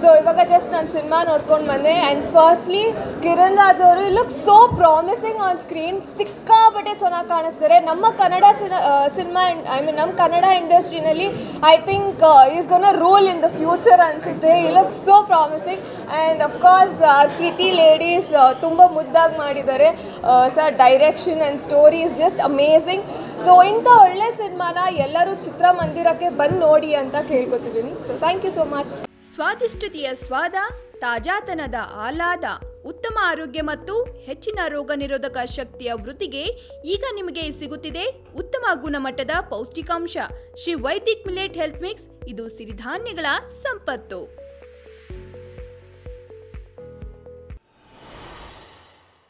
so ಇವಾಗ just ನಾನು cinema ನೋಡ್ಕೊಂಡು ಬಂದೆ ಆ್ಯಂಡ್ ಫಸ್ಟ್ಲಿ ಕಿರಣ್ ರಾಜ್ ಅವರು look so promising on screen ಸಿಕ್ಕಾಪಟ್ಟೆ ಚೆನ್ನಾಗಿ ಕಾಣಿಸ್ತಾರೆ ನಮ್ಮ ಕನ್ನಡ ಸಿನಿಮಾ ಐ ಮೀನ್ ನಮ್ಮ ಕನ್ನಡ ಇಂಡಸ್ಟ್ರಿನಲ್ಲಿ I think is gone rule in the future ಅನಿಸುತ್ತೆ ಈ look so promising and of course P T ladies ತುಂಬ ಮುದ್ದಾಗಿ ಮಾಡಿದ್ದಾರೆ sir direction and story is just amazing so ಇಂಥ ಒಳ್ಳೆ ಸಿನಿಮಾನ ಎಲ್ಲರೂ ಚಿತ್ರಮಂದಿರಕ್ಕೆ ಬಂದು ನೋಡಿ ಅಂತ ಕೇಳ್ಕೊತಿದ್ದೀನಿ so thank you so much ಸ್ವಾದಿಷ್ಟತೆಯ ಸ್ವಾದ ತಾಜಾತನದ ಆಹ್ಲಾದ ಉತ್ತಮ ಆರೋಗ್ಯ ಮತ್ತು ಹೆಚ್ಚಿನ ರೋಗ ನಿರೋಧಕ ಶಕ್ತಿಯ ವೃತ್ತಿಗೆ ಈಗ ನಿಮಗೆ ಸಿಗುತ್ತಿದೆ ಉತ್ತಮ ಗುಣಮಟ್ಟದ ಪೌಷ್ಟಿಕಾಂಶ Shri Vaidik millet health mix ಇದು ಸಿರಿಧಾನ್ಯಗಳ ಸಂಪತ್ತು